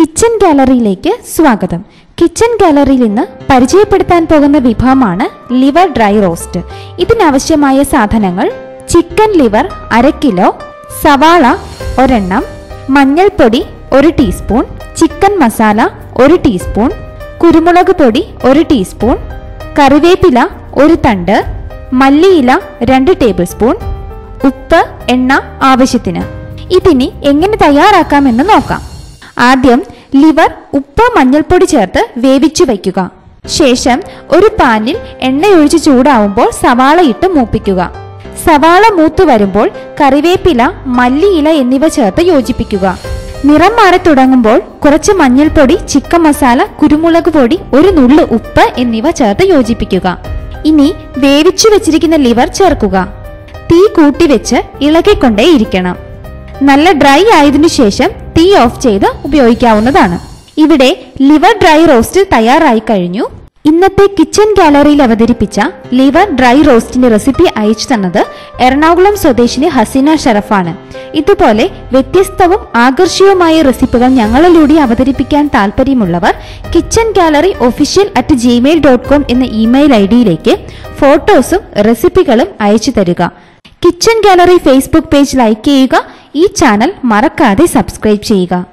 kitchen ഗാലറിയിലേക്ക് സ്വാഗതം kitchen ഗാലറിയിൽ ഇന്ന് പരിചയപ്പെടുത്താൻ പോകുന്ന വിഭവമാണ് ലിവർ ഡ്രൈ റോസ്റ്റ് ഇതിനാവശ്യമായ സാധനങ്ങൾ ചിക്കൻ ലിവർ അര കിലോ സവാള ഒരെണ്ണം മഞ്ഞൾപ്പൊടി ഒരു ടീസ്പൂൺ ചിക്കൻ മസാല ഒരു ടീസ്പൂൺ കുരുമുളക് പൊടി ഒരു ടീസ്പൂൺ കറിവേപ്പില ഒരു തണ്ട് മല്ലിയില രണ്ട് ടേബിൾ സ്പൂൺ ഉപ്പ് എണ്ണ ആവശ്യത്തിന് ഇതിനി എങ്ങനെ തയ്യാറാക്കാമെന്ന് നോക്കാം ആദ്യം ലിവർ ഉപ്പ് മഞ്ഞൾപ്പൊടി ചേർത്ത് വേവിച്ചു വയ്ക്കുക ശേഷം ഒരു പാനിൽ എണ്ണയൊഴിച്ച് ചൂടാവുമ്പോൾ സവാള ഇട്ട് മൂപ്പിക്കുക സവാള മൂത്തു വരുമ്പോൾ കറിവേപ്പില മല്ലിയില എന്നിവ ചേർത്ത് യോജിപ്പിക്കുക നിറം മാറി തുടങ്ങുമ്പോൾ കുറച്ച് മഞ്ഞൾപ്പൊടി ചിക്കൻ മസാല കുരുമുളക് പൊടി ഒരു നുള്ളു ഉപ്പ് എന്നിവ ചേർത്ത് യോജിപ്പിക്കുക ഇനി വേവിച്ചു വെച്ചിരിക്കുന്ന ലിവർ ചേർക്കുക തീ കൂട്ടിവെച്ച് ഇളകിക്കൊണ്ടേ ഇരിക്കണം നല്ല ഡ്രൈ ആയതിനു ശേഷം തീ ഓഫ് ചെയ്ത് ഉപയോഗിക്കാവുന്നതാണ് ഇവിടെ ലിവർ ഡ്രൈ റോസ്റ്റ് തയ്യാറായി കഴിഞ്ഞു ഇന്നത്തെ കിച്ചൺ ഗാലറിയിൽ അവതരിപ്പിച്ച ലിവർ ഡ്രൈ റോസ്റ്റിന്റെ റെസിപ്പി അയച്ചു തന്നത് എറണാകുളം സ്വദേശിനി ഹസീന ഷറഫാണ് ഇതുപോലെ വ്യത്യസ്തവും ആകർഷകവുമായ റെസിപ്പികൾ ഞങ്ങളിലൂടെ അവതരിപ്പിക്കാൻ താല്പര്യമുള്ളവർ Kitchen Gallery official at Gmail dot com എന്ന ഇമെയിൽ ഐ ഡിയിലേക്ക് ഫോട്ടോസും റെസിപ്പികളും അയച്ചു തരിക Kitchen Gallery Facebook page like ചെയ്യുക ഈ ചാനൽ മറക്കാതെ സബ്സ്ക്രൈബ് ചെയ്യുക